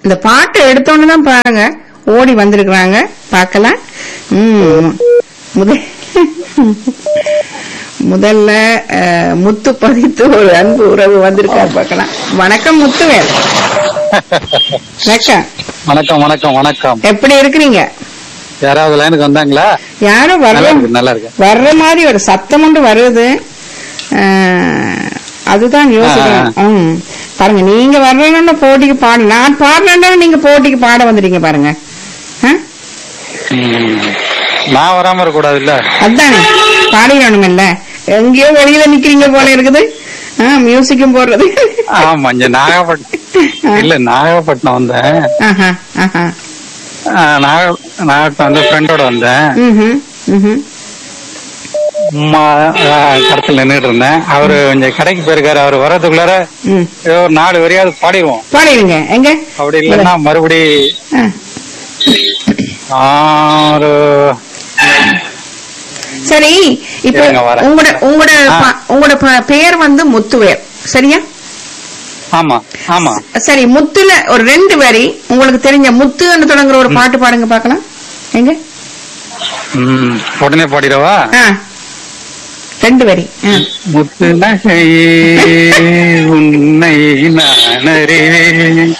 இந்த பாட்டை எடுத்தோன்னு தான் பாருங்க ஓடி வந்திருக்கிறாங்க பார்க்கலாம் ம், முத- முதல்ல அஹ், முத்து பதித்து ஒரு அன்பு உறவு வந்திருக்காரு பார்க்கலாம் வணக்கம் முத்துவேல் வணக்கம் வணக்கம் வணக்கம் வணக்கம் எப்படி இருக்கிறீங்க யாராவது லைனுக்கு வந்தாங்களா யாரும் நல்லா வர்ற இருக்கு நல்லா இருக்கு வர்ற மாதிரி ஒரு சத்தம் ஒன்று வருது அஹ், அதுதான் யோசிக்கிறேன் ம். பாருங்க நீங்க வர்றீங்கன்னா போட்டிக்கு பாடு நான் பாடுறேன்னா நீங்க போட்டிக்கு பாட வந்துட்டீங்க பாருங்க ஆ? ம். நான் வராம இருக்க கூடாது இல்ல அதானே பாடிடணுமில்ல எங்கேயோ வெளியில நிக்கிறீங்க போல இருக்குது மியூசிக்கும் போடுறது ஆமா இங்க நாகப்பட்டினம் இல்ல நாகப்பட்டினம் வந்தேன் ஆஹா, ஆஹா. ஆ, நாக நாகப்பட்டினம் வந்து ஃப்ரெண்டோட வந்தேன் ம்ஹும், ம்ஹும். அம்மா கடத்துல நின்றுட்டு இருந்தேன் அவரு கொஞ்சம் கடைக்கு போயிருக்காரு அவர் வர்றதுக்குள்ளார ம். ஏதோ ஒரு நாலு வரையாவது பாடிடுவோம் பாடிடுங்க எங்க அப்படி இல்லைன்னா மறுபடி ஆ. ஆறு சரி இப்போ இருங்க, வரேன். உங்களோட உங்களோட ஆ. ப- உங்களோட ப- பெயர் வந்து முத்துவேல் சரியா ஆமா ஆமா சரி முத்துல ஒரு ரெண்டு வரி உங்களுக்கு தெரிஞ்ச முத்துன்னு தொடங்குற ஒரு பாட்டு பாடுங்க பார்க்கலாம் எங்க ம் உடனே பாடிடவா ஆ ரெண்டு வரி ஆ. முத்து நகையே உன்னை நான் அறிவேன்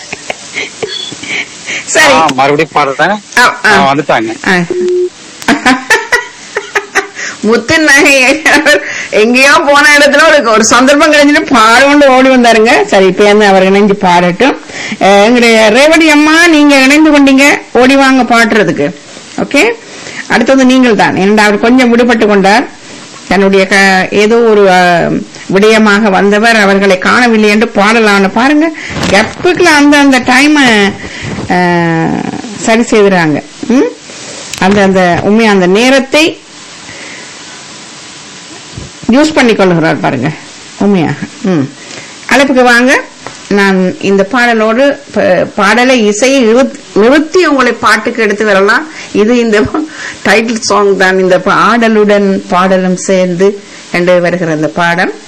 சரி ஆ, மறுபடியும் பாடுறேன் ஆ, ஆ. ஆ, வந்துட்டாங்க ஆ. முத்து நகை எங்கேயோ போன இடத்துல ஒரு ஒரு சந்தர்ப்பம் கிடைச்சிட்டு பாடுകൊണ്ട് ஓடி வந்தாருங்க சரி இப்ப என்ன அவர் இணைஞ்சு பாடட்டும் அஹ், எங்களுடைய ரேவதி அம்மா நீங்க இணைந்து கொண்டீங்க ஓடி வாங்க பாடுறதுக்கு ஓகே அடுத்தது நீங்கள் தான் ஏனென்றால் அவர் கொஞ்சம் விடுபட்டு கொண்டார் தன்னுடைய க- ஏதோ ஒரு அஹ், விடயமாக வந்தவர் அவர்களை காணவில்லை என்று பாடலாம்னு பாருங்க கப்புக்குள்ள அந்த அந்த டைம் சரி செய்துறாங்க ம்? அந்த அந்த உண்மையா அந்த நேரத்தை யூஸ் பண்ணி கொள்ளுகிறார் பாருங்க உண்மையாக ம் அழைப்புக்கு வாங்க நான் இந்த பாடலோடு ப- பாடலை இசையை நிறுத்- நிறுத்தி உங்களை பாட்டுக்கு எடுத்து வரலாம் இது இந்த டைட்டில் சாங் தான் இந்த பாடலுடன் பாடலும் சேர்ந்து என்று வருகிற அந்த பாடம்